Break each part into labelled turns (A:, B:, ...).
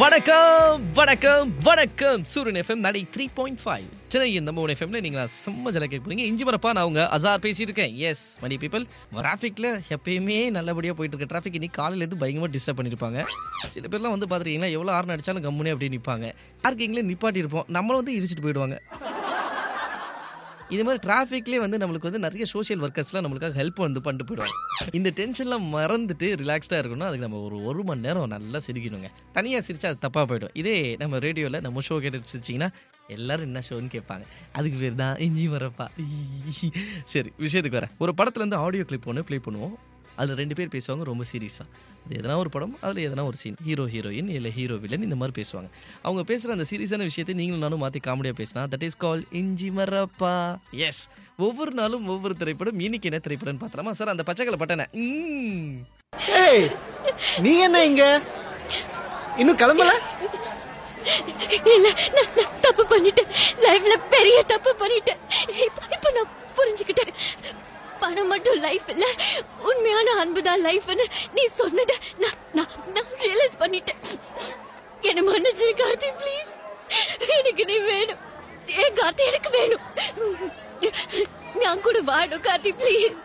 A: வணக்கம் வணக்கம் வணக்கம் சூரியன் எஃப்எம் நடை த்ரீ பாயிண்ட் ஃபைவ் சென்னை இந்த மூணு எஃப்எம்ல நீங்க செம்ம ஜல கேட்க போறீங்க இஞ்சி மரப்பா நான் உங்க அசார் பேசிட்டு இருக்கேன் எஸ் மணி பீப்பிள் டிராஃபிக்ல எப்பயுமே நல்லபடியா போயிட்டு இருக்க டிராஃபிக் இன்னைக்கு காலையில இருந்து பயங்கரமா டிஸ்டர்ப் பண்ணிருப்பாங்க சில பேர்லாம் வந்து பாத்துருக்கீங்களா எவ்வளவு ஆறு அடிச்சாலும் கம்முனே அப்படியே நிப்பாங்க பார்க்கிங்ல நிப்பாட்டி இருப்போம் நம்மள வந்து இடிச்சிட்டு போயிடுவாங்க இது மாதிரி டிராஃபிக்லேயே வந்து நம்மளுக்கு வந்து நிறைய சோஷியல் ஒர்க்கர்ஸ்லாம் நம்மளுக்காக ஹெல்ப் வந்து பண்ணிட்டு போயிடுவாங்க இந்த டென்ஷன்லாம் மறந்துட்டு ரிலாக்ஸ்டாக இருக்கணும் அதுக்கு நம்ம ஒரு ஒரு மணி நேரம் நல்லா சிரிக்கணுங்க தனியாக சிரிச்சா அது தப்பாக போயிடும் இதே நம்ம ரேடியோவில் நம்ம ஷோ கேட்டு சிரிச்சிங்கன்னா எல்லாரும் என்ன ஷோன்னு கேட்பாங்க அதுக்கு பேர் தான் இஞ்சி மரப்பா சரி விஷயத்துக்கு வரேன் ஒரு படத்துலேருந்து ஆடியோ கிளிப் ஒன்று ப்ளே பண்ணுவோம் அதில் ரெண்டு பேர் பேசுவாங்க ரொம்ப சீரியஸாக அது எதனா ஒரு படம் அதில் எதனா ஒரு சீன் ஹீரோ ஹீரோயின் இல்லை ஹீரோ வில்லன் இந்த மாதிரி பேசுவாங்க அவங்க பேசுகிற அந்த சீரியஸான விஷயத்தை நீங்களும் நானும் மாற்றி காமெடியாக பேசினா தட் இஸ் கால் இஞ்சி மரப்பா எஸ் ஒவ்வொரு நாளும் ஒவ்வொரு திரைப்படம் இன்னைக்கு என்ன திரைப்படம்னு பார்த்தலாமா சார் அந்த பச்சைக்கலை பட்டனை ம்.
B: ஏய் நீ என்ன இங்க இன்னும் கிளம்பல
C: இல்ல நான் நான் தப்பு பண்ணிட்டேன் லைஃப்ல பெரிய தப்பு பண்ணிட்டேன் இப்ப இப்ப நான் புரிஞ்சுக்கிட்டேன் பணம் மட்டும் லைஃப் இல்ல உண்மையான அன்பு தான் லைஃப்னு நீ சொன்னதை நான் நான் நான் ரியலைஸ் பண்ணிட்டேன் என்ன மன்னிச்சிரு கார்த்தி ப்ளீஸ் எனக்கு நீ வேணும் ஏன் கார்த்தி எனக்கு வேணும் நான் கூட வாடும் Karthi please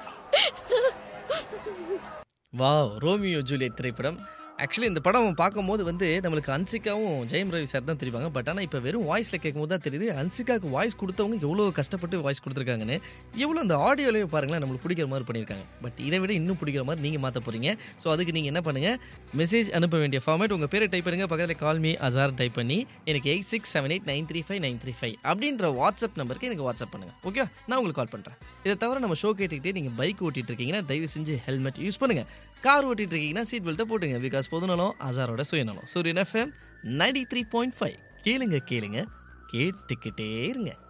A: wow Romeo Juliet திரைப்படம் ஆக்சுவலி இந்த படம் பார்க்கும்போது வந்து நம்மளுக்கு அன்சிகாவும் ஜெயம் ரவி சார் தான் தெரிவாங்க பட் ஆனால் இப்போ வெறும் வாய்ஸில் கேட்கும்போது தான் தெரியுது அன்சிகாவுக்கு வாய்ஸ் கொடுத்தவங்க எவ்வளோ கஷ்டப்பட்டு வாய்ஸ் கொடுத்துருக்காங்கன்னு எவ்வளோ அந்த ஆடியோலேயே பாருங்களேன் நம்மளுக்கு பிடிக்கிற மாதிரி பண்ணியிருக்காங்க பட் இதை விட இன்னும் பிடிக்கிற மாதிரி நீங்கள் மாற்ற போகிறீங்க ஸோ அதுக்கு நீங்கள் என்ன பண்ணுங்கள் மெசேஜ் அனுப்ப வேண்டிய ஃபார்மேட் உங்கள் பேரை டைப் பண்ணுங்கள் பக்கத்தில் கால் மீ அசார் டைப் பண்ணி எனக்கு eight six seven eight nine three five nine three five அப்படின்ற வாட்ஸ்அப் நம்பருக்கு எனக்கு வாட்ஸ்அப் பண்ணுங்கள் ஓகே நான் உங்களுக்கு கால் பண்ணுறேன் இதை தவிர நம்ம ஷோ கேட்டுக்கிட்டே நீங்கள் பைக் ஓட்டிட்டு இருக்கீங்கன்னா தயவு செஞ்சு ஹெல்மெட் யூஸ் பண்ணுங்க கார் ஓட்டிட்டு இருக்கீங்கன்னா சீட் பெல்ட்டை போட்டுங்க பிகாஸ் பொதுநலம் அசாரோட சுயநலம் Suryan FM ninety three point five கேளுங்க கேளுங்க கேட்டுக்கிட்டே இருங்க